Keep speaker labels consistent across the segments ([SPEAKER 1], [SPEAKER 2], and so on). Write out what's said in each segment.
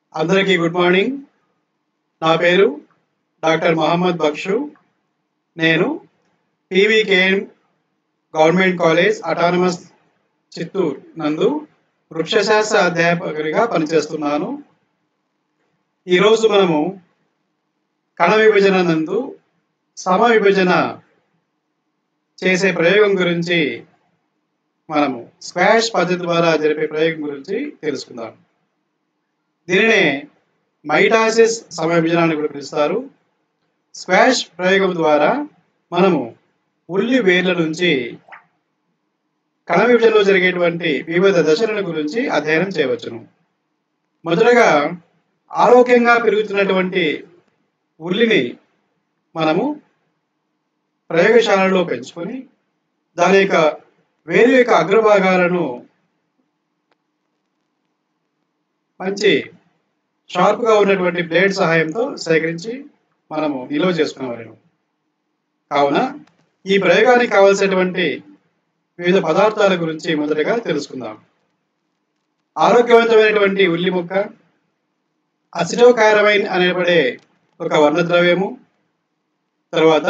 [SPEAKER 1] అందరికీ good morning నా పేరు డాక్టర్ మహమ్మద్ బక్షు నేను PVKM government college autonomous Chittoor నందు వృక్షశాస్త్ర అధ్యాపకుడిగా పనిచేస్తున్నాను ఈరోజు మనము కణ విభజన నందు సమ విభజన చేసే ప్రయోగం గురించి మనము స్క్వాష్ పద్ధతి ద్వారా జరిపే ప్రయోగం గురించి తెలుసుకుందాం దీనినే మైటాసిస్ సమవిభజన అని కూడా పిలుస్తారు స్క్వాష్ ప్రయోగం ద్వారా మనము ఉల్లి వేర్ల నుంచి కణ విభజనలో జరిగేటువంటి వివిధ దశల గురించి అధ్యయనం చేయవచ్చును మొదటగా ఆరోగ్యంగా పెరుగుతున్నటువంటి ఉల్లిని మనము ప్రయోగశాలలో పెంచుకొని దాని యొక్క వేరు యొక్క అగ్రభాగాలను మంచి షార్ప్గా ఉన్నటువంటి బ్లేడ్ సహాయంతో సేకరించి మనము నిల్వ చేసుకునేవాళ్ళము కావున ఈ ప్రయోగానికి కావలసినటువంటి వివిధ పదార్థాల గురించి మొదటగా తెలుసుకుందాం ఆరోగ్యవంతమైనటువంటి ఉల్లి ముక్క అసిటోకారమైన్ అనేబడే ఒక వర్ణద్రవ్యము తర్వాత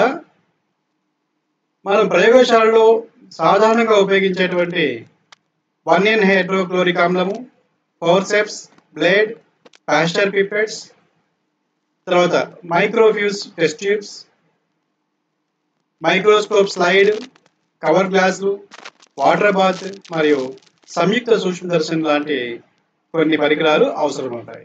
[SPEAKER 1] మనం ప్రయోగశాలలో సాధారణంగా ఉపయోగించేటువంటి వన్ ఎన్ హైడ్రోక్లోరిక్ ఆమ్లము ఫోర్సెప్స్ బ్లేడ్ పాస్టర్ పిపెట్స్ తర్వాత microfuge test tubes microscope slide cover గ్లాసులు వాటర్ బాత్ మరియు సంయుక్త సూక్ష్మదర్శన్ లాంటి కొన్ని పరికరాలు అవసరమవుతాయి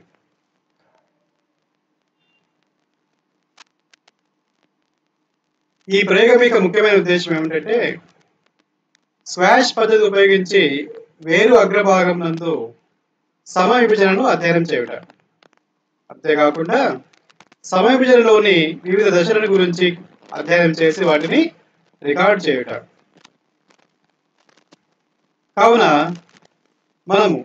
[SPEAKER 1] ఈ ప్రయోగం యొక్క ముఖ్యమైన ఉద్దేశం ఏమిటంటే స్వాష్ పద్ధతి ఉపయోగించి వేరు అగ్రభాగం నందు సమ విభజనను అధ్యయనం చేయుట అంతేకాకుండా సమ విభజనలోని వివిధ దశల గురించి అధ్యయనం చేసి వాటిని రికార్డ్ చేయుట కావున మనము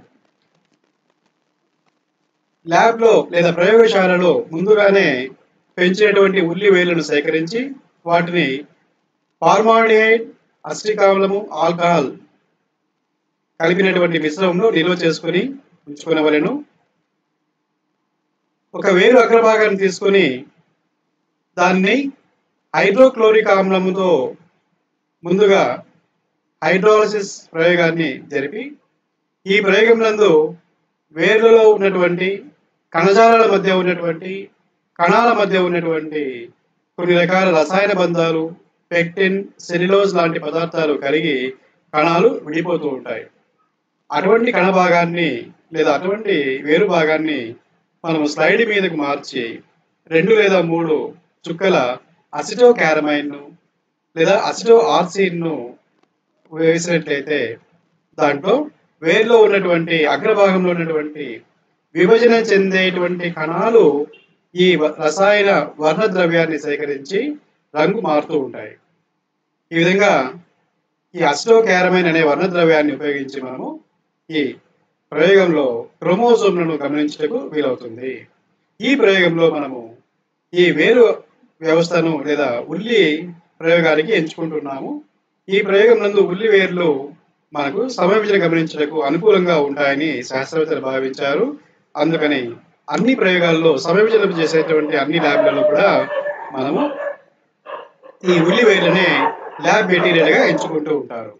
[SPEAKER 1] ల్యాబ్లో లేదా ప్రయోగశాలలో ముందుగానే పెంచినటువంటి ఉల్లి వేర్లను సేకరించి వాటిని ఫార్మాల్డిహైడ్ అసిటిక్ ఆమ్లము ఆల్కహాల్ కలిపినటువంటి మిశ్రమంలో నిల్వ చేసుకొని ఉంచుకునేవలను ఒక వేరు అగ్రభాగాన్ని తీసుకొని దాన్ని హైడ్రోక్లోరిక్ ఆమ్లముతో ముందుగా హైడ్రాలసిస్ ప్రయోగాన్ని జరిపి ఈ ప్రయోగం నందు వేర్లలో ఉన్నటువంటి కణజాలాల మధ్య ఉన్నటువంటి కణాల మధ్య ఉన్నటువంటి కొన్ని రకాల రసాయన బంధాలు పెక్టిన్ సెల్యులోజ్ లాంటి పదార్థాలు కరిగి కణాలు విడిపోతూ ఉంటాయి అటువంటి కణ భాగాన్ని లేదా అటువంటి వేరు భాగాన్ని మనము స్లైడ్ మీదకు మార్చి రెండు లేదా మూడు చుక్కల అసిటో క్యారమైన్ను లేదా అసిటో ఆర్సిన్ను వేసినట్లయితే దాంట్లో వేర్లో ఉన్నటువంటి అగ్రభాగంలో ఉన్నటువంటి విభజన చెందేటువంటి కణాలు ఈ రసాయన వర్ణ ద్రవ్యాన్ని సేకరించి రంగు మారుతూ ఉంటాయి ఈ విధంగా ఈ అస్టో క్యారమైన్ అనే వర్ణ ద్రవ్యాన్ని ఉపయోగించి మనము ఈ ప్రయోగంలో క్రోమోజోమ్లను గమనించటకు వీలవుతుంది ఈ ప్రయోగంలో మనము ఈ వేరు వ్యవస్థను లేదా ఉల్లి ప్రయోగానికి ఎంచుకుంటున్నాము ఈ ప్రయోగం నందు ఉల్లి వేర్లు మనకు సమవిభజన గమనించటకు అనుకూలంగా ఉంటాయని శాస్త్రవేత్తలు భావించారు అందుకని అన్ని ప్రయోగాల్లో సమవిభజన చేసేటువంటి అన్ని ల్యాబ్లలో కూడా మనము ఈ ఉల్లి వేర్లనే ల్యాబ్ మెటీరియల్గా ఎంచుకుంటూ ఉంటారు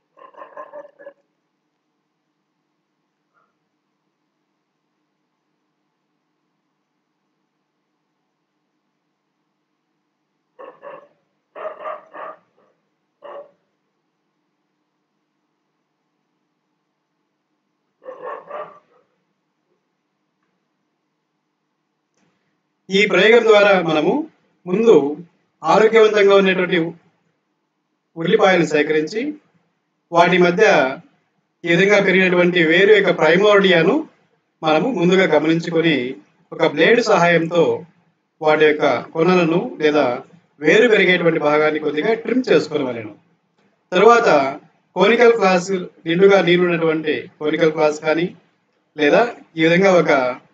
[SPEAKER 1] ఈ ప్రయోగం ద్వారా మనము ముందు ఆరోగ్యవంతంగా ఉన్నటువంటి ఉల్లిపాయలను సేకరించి వాటి మధ్య ఈ విధంగా పెరిగినటువంటి వేరు యొక్క ప్రైమోర్డియాను మనము ముందుగా గమనించుకొని ఒక బ్లేడ్ సహాయంతో వాటి యొక్క కొనలను లేదా వేరు పెరిగేటువంటి భాగాన్ని కొద్దిగా ట్రిమ్ చేసుకోవాలను తర్వాత కోనికల్ క్లాస్ నిండుగా నీరు ఉన్నటువంటి కోనికల్ క్లాస్ కానీ లేదా ఈ విధంగా ఒక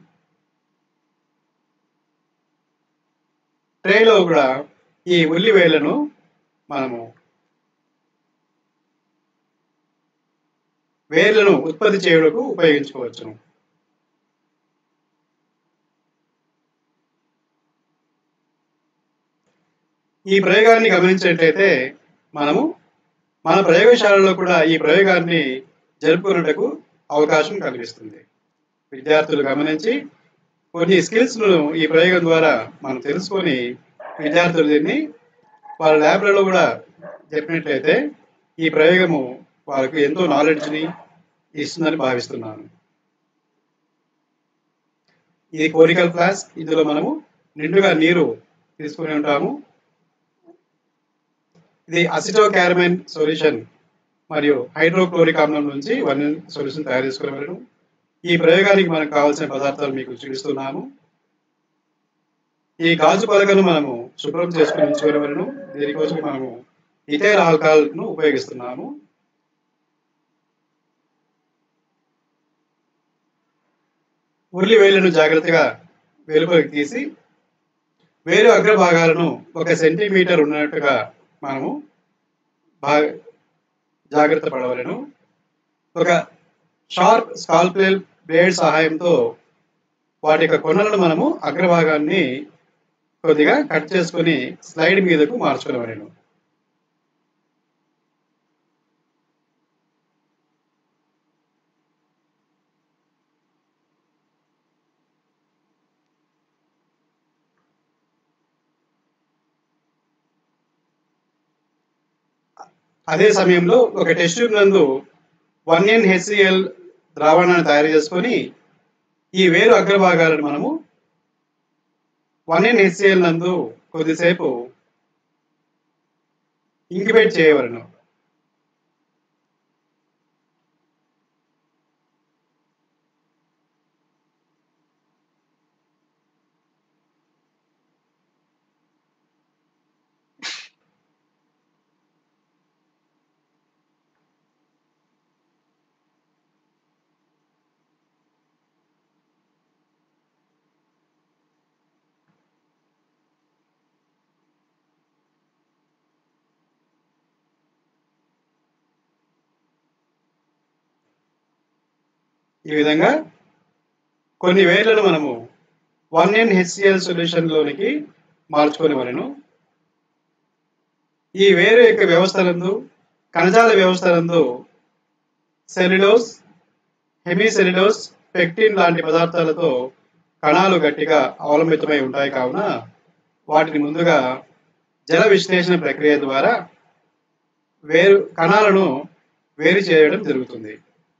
[SPEAKER 1] ట్రేలో కూడా ఈ ఉల్లివేళ్లను మనము వేర్లను ఉత్పత్తి చేయుటకు ఉపయోగించుకోవచ్చును ఈ ప్రయోగాన్ని గమనించినట్లయితే మనము మన ప్రయోగశాలలో కూడా ఈ ప్రయోగాన్ని జరుపుకున్నటకు అవకాశం కల్పిస్తుంది విద్యార్థులు గమనించి కొన్ని స్కిల్స్ ను ఈ ప్రయోగం ద్వారా మనం తెలుసుకొని విద్యార్థులు దీన్ని వాళ్ళ ల్యాబ్లలో కూడా చెప్పినట్లయితే ఈ ప్రయోగము వాళ్ళకు ఎంతో నాలెడ్జ్ని ఇస్తుందని భావిస్తున్నాను ఇది కోరికల్ క్లాస్ ఇందులో మనము నిండుగా నీరు తీసుకుని ఉంటాము ఇది అసిటో క్యారమెన్ సొల్యూషన్ మరియు హైడ్రోక్లోరిక్ ఆమ్లం నుంచి వన్ సొల్యూషన్ తయారు చేసుకోగలను ఈ ప్రయోగానికి మనకు కావాల్సిన పదార్థాలు మీకు చూపిస్తున్నాము ఈ గాజు పలకను మనము శుభ్రం చేసుకుని ఉంచుకోగలను దీనికోసం మనము ఇథైల్ ఆల్కహాల్ ను ఉపయోగిస్తున్నాము ఉర్లి వేళ్లను జాగ్రత్తగా వెలుపలికి తీసి వేరు అగ్రభాగాలను ఒక సెంటీమీటర్ ఉన్నట్టుగా మనము బాగా జాగ్రత్త పడవలను ఒక షార్ప్ స్కాల్పెల్ బ్లేడ్ సహాయంతో వాటి యొక్క కొనలను మనము అగ్రభాగాన్ని కొద్దిగా కట్ చేసుకొని స్లైడ్ మీదకు మార్చుకోవలను అదే సమయంలో ఒక టెస్ట్ ట్యూబ్ నందు వన్ ఎన్ హెచ్సిఎల్ ద్రావణాన్ని తయారు చేసుకొని ఈ వేరు అగ్రభాగాలను మనము వన్ ఎన్ హెచ్సిఎల్ నందు కొద్దిసేపు ఇంక్యుబేట్ చేయవలను ఈ విధంగా కొన్ని వేర్లను మనము వన్ ఎన్ హెచ్సిఎల్ సొల్యూషన్ లోనికి మార్చుకొని మనను ఈ వేరు యొక్క వ్యవస్థలందు కణజాల వ్యవస్థలందు సెల్యులోస్ హెమిసెల్యులోస్ పెక్టిన్ లాంటి పదార్థాలతో కణాలు గట్టిగా అవలంబితమై ఉంటాయి కావున వాటిని ముందుగా జల విశ్లేషణ ప్రక్రియ ద్వారా వేరు కణాలను వేరు చేయడం జరుగుతుంది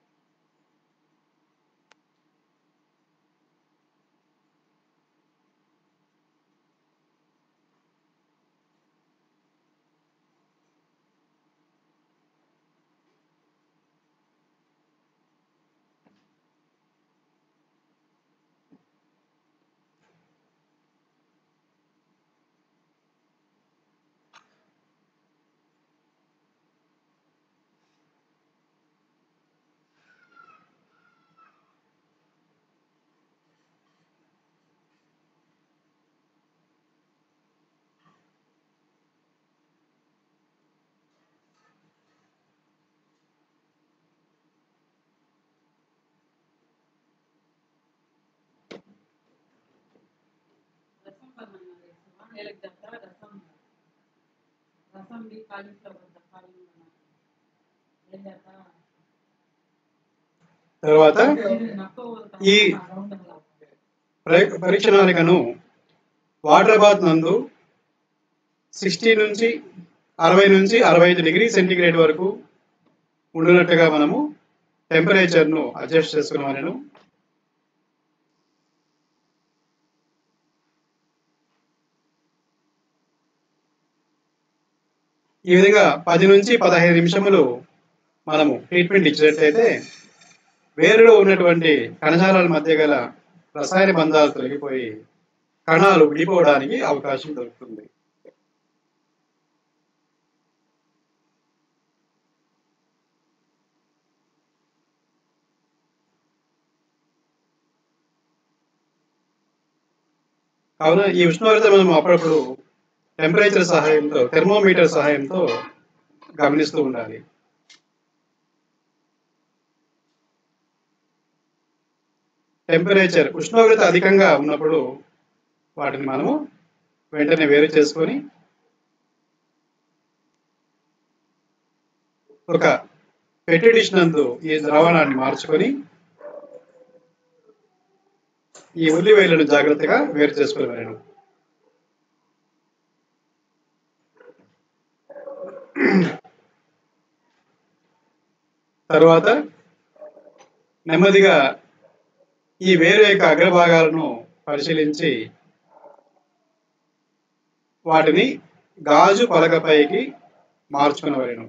[SPEAKER 2] రసం बनाना है सुबह एक दफा रसम रसम भी cauliflower दफा भी बना ले जाता
[SPEAKER 1] తర్వాత
[SPEAKER 2] नको
[SPEAKER 1] ఈ
[SPEAKER 2] राउंड वाला
[SPEAKER 1] పరీ- పరీక్షణానికను వాటర్ బాత్ నందు సిక్స్టీ నుంచి అరవై నుంచి అరవై ఐదు డిగ్రీ సెంటీగ్రేడ్ వరకు ఉండునట్టుగా మనము టెంపరేచర్ను అడ్జస్ట్ చేసుకున్నామని ఈ విధంగా పది నుంచి పదహైదు నిమిషములు మనము ట్రీట్మెంట్ ఇచ్చినట్లయితే వేరులో ఉన్నటువంటి కణజాలాల మధ్య గల రసాయన బంధాలు తొలగిపోయి కణాలు విడిపోవడానికి అవకాశం దొరుకుతుంది కావున ఈ ఉష్ణోగ్రత మనం అప్పుడప్పుడు టెంపరేచర్ సహాయంతో థెర్మోమీటర్ సహాయంతో గమనిస్తూ ఉండాలి టెంపరేచర్ ఉష్ణోగ్రత అధికంగా ఉన్నప్పుడు వాటిని మనము వెంటనే వేరు చేసుకొని ఒక పెట్టి డిష్ నందు ఈ ద్రావణాన్ని మార్చుకొని ఈ ఉల్లివేలను జాగ్రత్తగా వేరు చేసుకోలేను తరువాత నెమ్మదిగా ఈ వేరు యొక్క అగ్రభాగాలను పరిశీలించి వాటిని గాజు పలకపైకి మార్చుకునవలను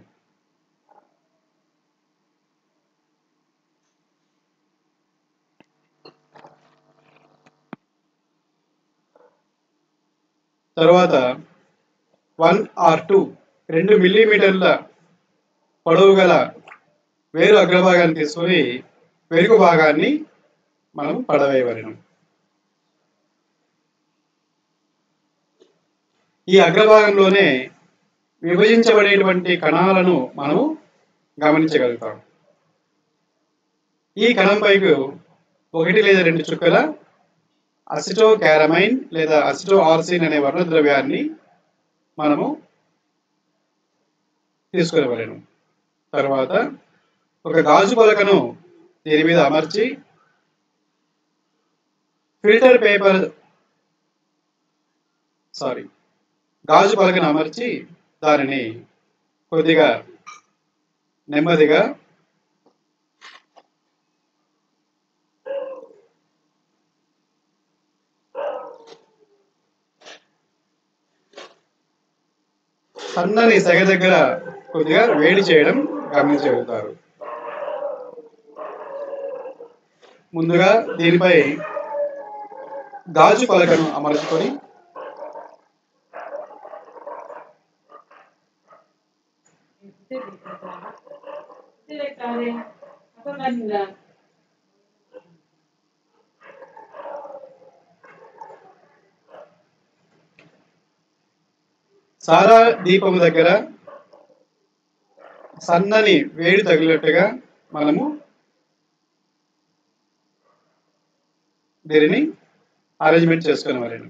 [SPEAKER 1] తరువాత వన్ ఆర్ టూ రెండు మిల్లీమీటర్ల పొడవు గల వేరు అగ్రభాగాన్ని తీసుకొని వెనుక భాగాన్ని మనం పడవేయవలను ఈ అగ్రభాగంలోనే విభజించబడేటువంటి కణాలను మనము గమనించగలుగుతాం ఈ కణం పైకి ఒకటి లేదా రెండు చుక్కల అసిటో క్యారమైన్ లేదా అసిటో ఆర్సిన్ అనే వర్ణద్రవ్యాన్ని మనము తీసుకునేవలేను తర్వాత ఒక గాజు పలకను దీని మీద అమర్చి ఫిల్టర్ పేపర్ సారీ గాజు పలకను అమర్చి దానిని కొద్దిగా నెమ్మదిగా సన్నని సెగ దగ్గర కొద్దిగా వేడి చేయడం గమనించగలుగుతారు ముందుగా దీనిపై గాజు పలకను అమర్చుకొని
[SPEAKER 2] Este declara. Este declara. Apa kanila?
[SPEAKER 1] సారా దీపము దగ్గర సన్నని వేడి తగిలినట్టుగా మనము దీనిని అరేంజ్మెంట్ చేసుకునేవారండి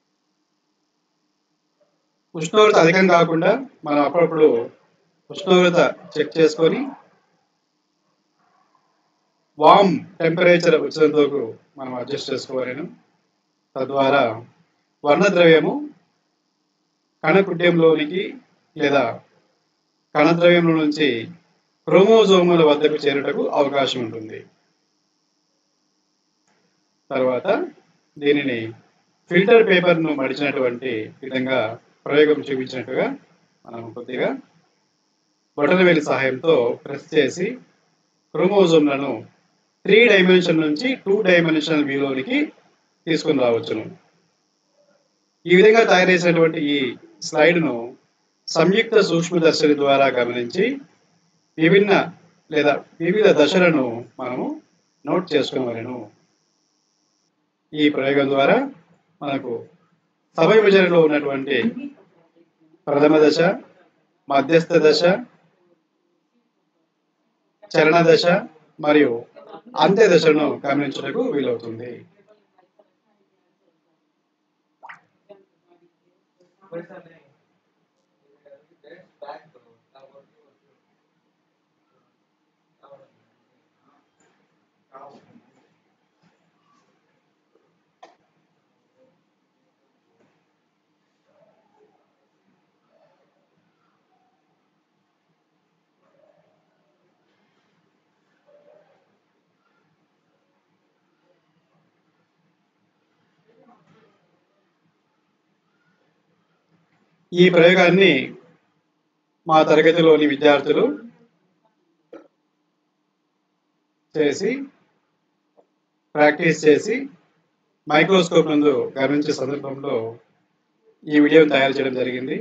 [SPEAKER 1] ఉష్ణోగ్రత అధికం కాకుండా మనం అప్పుడప్పుడు ఉష్ణోగ్రత చెక్ చేసుకొని వామ్ టెంపరేచర్ వచ్చేంత వరకు మనం అడ్జస్ట్ చేసుకోవాలను తద్వారా వర్ణద్రవ్యము కణకుడ్యంలోనికి లేదా కణద్రవ్యంలో నుంచి క్రోమోజోముల వద్దకు చేరుటకు అవకాశం ఉంటుంది తర్వాత దీనిని ఫిల్టర్ పేపర్ను మడిచినటువంటి విధంగా ప్రయోగం చూపించినట్టుగా మనం కొద్దిగా బొటనవేలి సహాయంతో ప్రెస్ చేసి క్రోమోజోమ్లను త్రీ డైమెన్షన్ నుంచి టూ డైమెన్షనల్ వ్యూలోనికి తీసుకుని రావచ్చును ఈ విధంగా తయారు చేసినటువంటి ఈ స్లైడ్ను సంయుక్త సూక్ష్మదర్శిని ద్వారా గమనించి విభిన్న లేదా వివిధ దశలను మనము నోట్ చేసుకోవలను ఈ ప్రయోగం ద్వారా మనకు సమవిభజనలో ఉన్నటువంటి ప్రథమ దశ మధ్యస్థ దశ చరణ దశ మరియు అంత్య దశను గమనించడానికి వీలవుతుంది ఈ ప్రయోగాన్ని మా తరగతిలోని విద్యార్థులు చేసి ప్రాక్టీస్ చేసి మైక్రోస్కోప్ నందు గమనించే సందర్భంలో ఈ వీడియోని తయారు చేయడం జరిగింది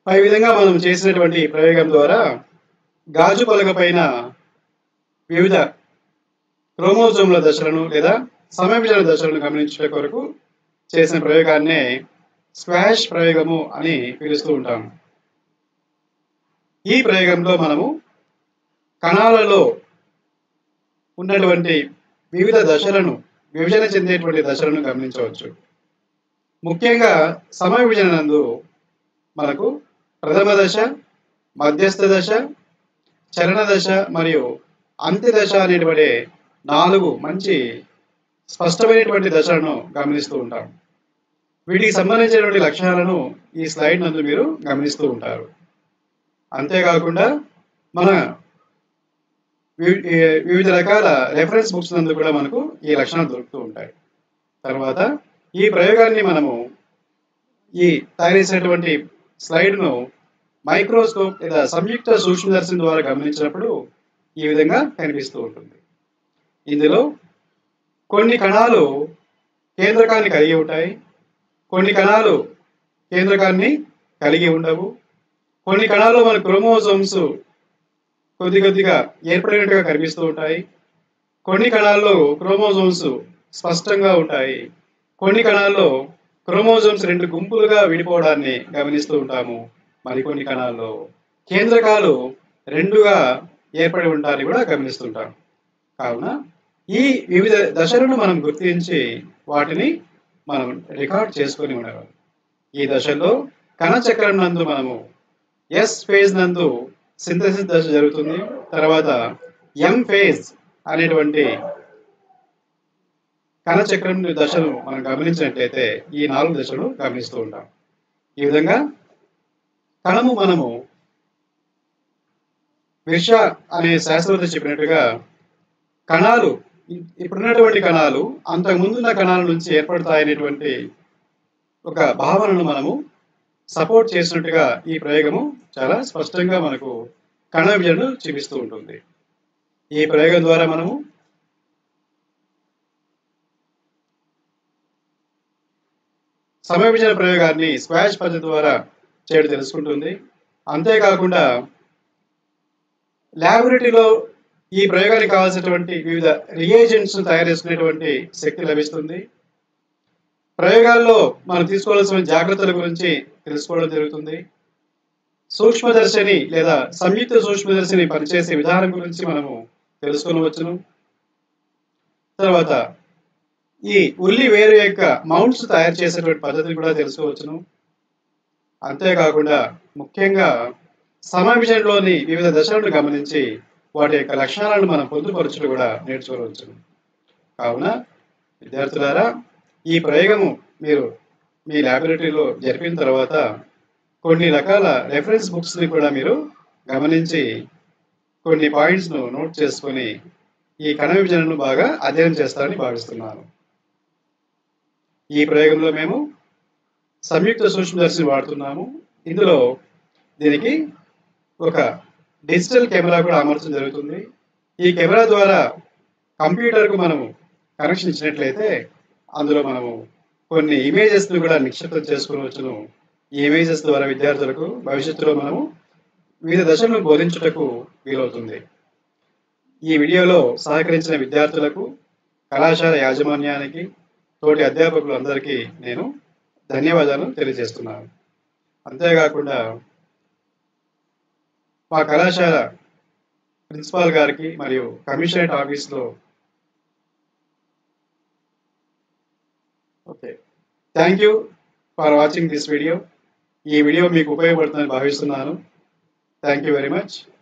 [SPEAKER 1] పై విధంగా మనం చేసినటువంటి ప్రయోగం ద్వారా గాజు పలక పైన వివిధ క్రోమోజోమ్ల దశలను లేదా సమవిభజన దశలను గమనించే కొరకు చేసిన ప్రయోగాన్నే స్క్వాష్ ప్రయోగము అని పిలుస్తూ ఉంటాం ఈ ప్రయోగంలో మనము కణాలలో ఉన్నటువంటి వివిధ దశలను విభజన చెందేటువంటి దశలను గమనించవచ్చు ముఖ్యంగా సమవిభజన నందు మనకు ప్రథమ దశ మధ్యస్థ దశ చలన దశ మరియు అంత్య దశ అనేటువంటి నాలుగు మంచి స్పష్టమైనటువంటి దశలను గమనిస్తూ ఉంటాం వీటికి సంబంధించినటువంటి లక్షణాలను ఈ స్లైడ్ నందు మీరు గమనిస్తూ ఉంటారు అంతేకాకుండా మన వివి- ఏ- వివిధ రకాల రెఫరెన్స్ బుక్స్ నందు కూడా మనకు ఈ లక్షణాలు దొరుకుతూ ఉంటాయి తర్వాత ఈ ప్రయోగాన్ని మనము ఈ తయారు చేసినటువంటి స్లైడ్ను మైక్రోస్కోప్ లేదా సంయుక్త సూక్ష్మదర్శనం ద్వారా గమనించినప్పుడు ఈ విధంగా కనిపిస్తూ ఉంటుంది ఇందులో కొన్ని కణాలు కేంద్రకాన్ని కలిగి ఉంటాయి కొన్ని కణాలు కేంద్రకాన్ని కలిగి ఉండవు కొన్ని కణాల్లో మన క్రోమోజోమ్స్ కొద్ది కొద్దిగా ఏర్పడినట్టుగా కనిపిస్తూ ఉంటాయి కొన్ని కణాల్లో క్రోమోజోమ్స్ స్పష్టంగా ఉంటాయి కొన్ని కణాల్లో క్రోమోజోమ్స్ రెండు గుంపులుగా విడిపోవడాన్ని గమనిస్తూ ఉంటాము మరికొన్ని కణాల్లో కేంద్రకాలు రెండుగా ఏర్పడి ఉంటారని కూడా గమనిస్తుంటాం కావున ఈ వివిధ దశలను మనం గుర్తించి వాటిని మనం రికార్డ్ చేసుకొని ఉండేవాళ్ళం ఈ దశలో కణచక్రం నందు మనము ఎస్ ఫేజ్ నందు సింథసిస్ దశ జరుగుతుంది తర్వాత ఎం ఫేజ్ అనేటువంటి కణచక్రం దశను మనం గమనించినట్లయితే ఈ నాలుగు దశలు గమనిస్తూ ఉంటాం ఈ విధంగా కణము మనము విర్ష అనే శాస్త్రవేత్త చెప్పినట్టుగా కణాలు ఇ- ఇప్పుడున్నటువంటి కణాలు అంతకు ముందున్న కణాల నుంచి ఏర్పడతాయనేటువంటి ఒక భావనను మనము సపోర్ట్ చేసినట్టుగా ఈ ప్రయోగము చాలా స్పష్టంగా మనకు కణ విభజనను చూపిస్తూ ఉంటుంది ఈ ప్రయోగం ద్వారా మనము సమయ విభజన ప్రయోగాన్ని స్క్వాష్ పద్ధతి ద్వారా చేయడం తెలుసుకుంటుంది అంతేకాకుండా ల్యాబొరేటరీలో ఈ ప్రయోగానికి కావాల్సినటువంటి వివిధ రియేజెంట్స్ తయారు చేసుకునేటువంటి శక్తి లభిస్తుంది ప్రయోగాల్లో మనం తీసుకోవాల్సిన జాగ్రత్తల గురించి తెలుసుకోవడం జరుగుతుంది సూక్ష్మదర్శిని లేదా సంయుక్త సూక్ష్మదర్శిని పనిచేసే విధానం గురించి మనము తెలుసుకొనవచ్చును తర్వాత ఈ ఉల్లి వేరు యొక్క మౌంట్స్ తయారు చేసేటువంటి పద్ధతిని కూడా తెలుసుకోవచ్చును అంతేకాకుండా ముఖ్యంగా సమావేశంలోని వివిధ దశలను గమనించి వాటి యొక్క లక్షణాలను మనం పొందుపరచులు కూడా నేర్చుకోవచ్చు కావున విద్యార్థులారా ఈ ప్రయోగము మీరు మీ ల్యాబొరేటరీలో జరిపిన తర్వాత కొన్ని రకాల రెఫరెన్స్ బుక్స్ని కూడా మీరు గమనించి కొన్ని పాయింట్స్ను నోట్ చేసుకొని ఈ కణ విభజనను బాగా అధ్యయనం చేస్తారని భావిస్తున్నాను ఈ ప్రయోగంలో మేము సంయుక్త సూక్ష్మదర్శిని వాడుతున్నాము ఇందులో దీనికి ఒక డిజిటల్ కెమెరా కూడా అమర్చడం జరుగుతుంది ఈ కెమెరా ద్వారా కంప్యూటర్కు మనము కనెక్షన్ ఇచ్చినట్లయితే అందులో మనము కొన్ని ఇమేజెస్ను కూడా నిక్షిప్తం చేసుకోవచ్చును ఈ ఇమేజెస్ ద్వారా విద్యార్థులకు భవిష్యత్తులో మనము వివిధ దశలను బోధించుటకు వీలవుతుంది ఈ వీడియోలో సహకరించిన విద్యార్థులకు కళాశాల యాజమాన్యానికి తోటి అధ్యాపకులు అందరికీ నేను ధన్యవాదాలు తెలియజేస్తున్నాను అంతేకాకుండా మా కళాశాల ప్రిన్సిపాల్ గారికి మరియు కమిషనరేట్ ఆఫీస్లో okay thank you for watching this video ఈ వీడియో మీకు ఉపయోగపడుతుందని భావిస్తున్నాను థ్యాంక్ యూ వెరీ మచ్